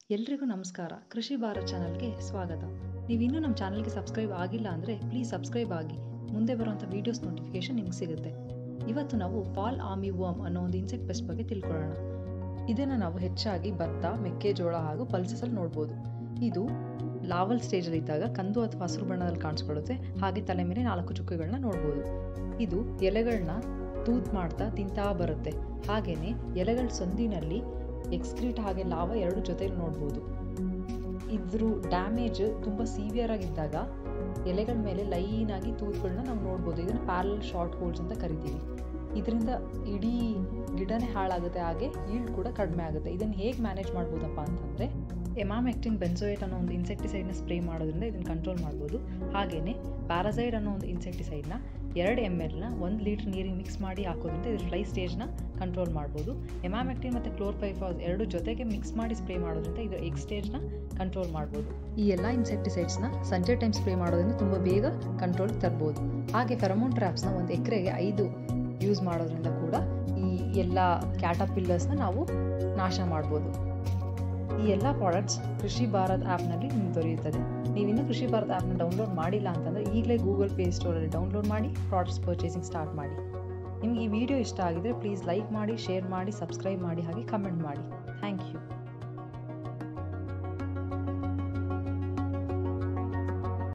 ಎಲ್ರಿಗೂ ನಮಸ್ಕಾರ ಕೃಷಿ ಭಾರತ್ ಚಾನಲ್ಗೆ ಸ್ವಾಗತ ನೀವು ಇನ್ನೂ ನಮ್ಮ ಚಾನಲ್ಗೆ ಸಬ್ಸ್ಕ್ರೈಬ್ ಆಗಿಲ್ಲ ಅಂದರೆ ಪ್ಲೀಸ್ ಸಬ್ಸ್ಕ್ರೈಬ್ ಆಗಿ ಮುಂದೆ ಬರುವಂಥ ವೀಡಿಯೋಸ್ ನೋಟಿಫಿಕೇಶನ್ ನಿಮ್ಗೆ ಸಿಗುತ್ತೆ ಇವತ್ತು ನಾವು ಪಾಲ್ ಆಮಿ ವರ್ಮ್ ಅನ್ನೋ ಒಂದು ಇನ್ಸೆಕ್ಟ್ ಪೆಸ್ಟ್ ಬಗ್ಗೆ ತಿಳ್ಕೊಳ್ಳೋಣ ಇದನ್ನು ನಾವು ಹೆಚ್ಚಾಗಿ ಭತ್ತ ಮೆಕ್ಕೆಜೋಳ ಹಾಗೂ ಪಲ್ಸಸಲ್ಲಿ ನೋಡ್ಬೋದು ಇದು ಲಾವಲ್ ಸ್ಟೇಜಲ್ಲಿ ಇದ್ದಾಗ ಕಂದು ಅಥವಾ ಹಸಿರು ಬಣ್ಣದಲ್ಲಿ ಕಾಣಿಸ್ಕೊಳ್ಳುತ್ತೆ ಹಾಗೆ ತಲೆ ಮೇಲೆ ನಾಲ್ಕು ಚುಕ್ಕೆಗಳನ್ನ ನೋಡ್ಬೋದು ಇದು ಎಲೆಗಳನ್ನ ತೂತ್ ಮಾಡ್ತಾ ತಿಂತಾ ಬರುತ್ತೆ ಹಾಗೆಯೇ ಎಲೆಗಳ ಸಂದಿನಲ್ಲಿ ಎಕ್ಸ್ಕ್ರೀಟ್ ಹಾಗೆ ಲಾವ ಎರಡು ಜೊತೆಲಿ ನೋಡ್ಬೋದು ಇದ್ರ ಡ್ಯಾಮೇಜ್ ತುಂಬ ಸಿವಿಯರ್ ಆಗಿದ್ದಾಗ ಎಲೆಗಳ ಮೇಲೆ ಲೈನ್ ಆಗಿ ತೂತ್ಗಳನ್ನ ನಾವು ನೋಡ್ಬೋದು ಇದನ್ನು ಪ್ಯಾರಲ್ ಶಾರ್ಟ್ ಹೋಲ್ಸ್ ಅಂತ ಕರಿತೀವಿ ಇದರಿಂದ ಇಡೀ ಗಿಡನೇ ಹಾಳಾಗುತ್ತೆ ಹಾಗೆ ಈಲ್ಡ್ ಕೂಡ ಕಡಿಮೆ ಆಗುತ್ತೆ ಇದನ್ನು ಹೇಗೆ ಮ್ಯಾನೇಜ್ ಮಾಡ್ಬೋದಪ್ಪ ಅಂತಂದರೆ ಎಮಾಮೆಕ್ಟಿನ್ ಬೆನ್ಸೋಯೇಟ್ ಅನ್ನೋ ಒಂದು ಇನ್ಸೆಕ್ಟಿಸೈಡ್ನ ಸ್ಪ್ರೇ ಮಾಡೋದ್ರಿಂದ ಇದನ್ನು ಕಂಟ್ರೋಲ್ ಮಾಡ್ಬೋದು ಹಾಗೆಯೇ ಪ್ಯಾರಾಸೈಡ್ ಅನ್ನೋ ಒಂದು ಇನ್ಸೆಕ್ಟಿಸೈಡ್ನ ಎರಡು ಎಮ್ ಎಲ್ನ ಒಂದು ಲೀಟ್ರ್ ನೀರಿಗೆ ಮಿಕ್ಸ್ ಮಾಡಿ ಹಾಕೋದ್ರಿಂದ ಇದ್ರ ಫ್ಲೈ ಸ್ಟೇಜ್ನ ಕಂಟ್ರೋಲ್ ಮಾಡ್ಬೋದು ಎಮಾಮೆಕ್ಟಿನ್ ಮತ್ತು ಕ್ಲೋರ್ಪೈಫಾಸ್ ಎರಡು ಜೊತೆಗೆ ಮಿಕ್ಸ್ ಮಾಡಿ ಸ್ಪ್ರೇ ಮಾಡೋದ್ರಿಂದ ಇದರ ಎಗ್ ಸ್ಟೇಜ್ನ ಕಂಟ್ರೋಲ್ ಮಾಡ್ಬೋದು ಈ ಎಲ್ಲ ಇನ್ಸೆಕ್ಟಿಸೈಡ್ಸ್ನ ಸಂಜೆ ಟೈಮ್ ಸ್ಪ್ರೇ ಮಾಡೋದ್ರಿಂದ ತುಂಬ ಬೇಗ ಕಂಟ್ರೋಲ್ ತರ್ಬೋದು ಹಾಗೆ ಫೆರಮೋನ್ ಟ್ರ್ಯಾಪ್ಸ್ನ ಒಂದು ಎಕರೆಗೆ ಐದು ಯೂಸ್ ಮಾಡೋದ್ರಿಂದ ಕೂಡ ಈ ಎಲ್ಲ ಕ್ಯಾಟಪಿಲ್ಲರ್ಸ್ನ ನಾವು ನಾಶ ಮಾಡ್ಬೋದು ಈ ಎಲ್ಲ ಪ್ರಾಡಕ್ಟ್ಸ್ ಕೃಷಿ ಭಾರತ್ ಆ್ಯಪ್ನಲ್ಲಿ ನಿಮ್ಗೆ ದೊರೆಯುತ್ತದೆ ನೀವಿನ್ನೂ ಕೃಷಿ ಭಾರತ್ ಆ್ಯಪ್ನ ಡೌನ್ಲೋಡ್ ಮಾಡಿಲ್ಲ ಅಂತಂದರೆ ಈಗಲೇ ಗೂಗಲ್ ಪ್ಲೇ ಸ್ಟೋರಲ್ಲಿ ಡೌನ್ಲೋಡ್ ಮಾಡಿ ಪ್ರಾಡಕ್ಟ್ಸ್ ಪರ್ಚೇಸಿಂಗ್ ಸ್ಟಾರ್ಟ್ ಮಾಡಿ ನಿಮಗೆ ಈ ವಿಡಿಯೋ ಇಷ್ಟ ಆಗಿದರೆ ಪ್ಲೀಸ್ ಲೈಕ್ ಮಾಡಿ ಶೇರ್ ಮಾಡಿ ಸಬ್ಸ್ಕ್ರೈಬ್ ಮಾಡಿ ಹಾಗೆ ಕಮೆಂಟ್ ಮಾಡಿ ಥ್ಯಾಂಕ್ ಯು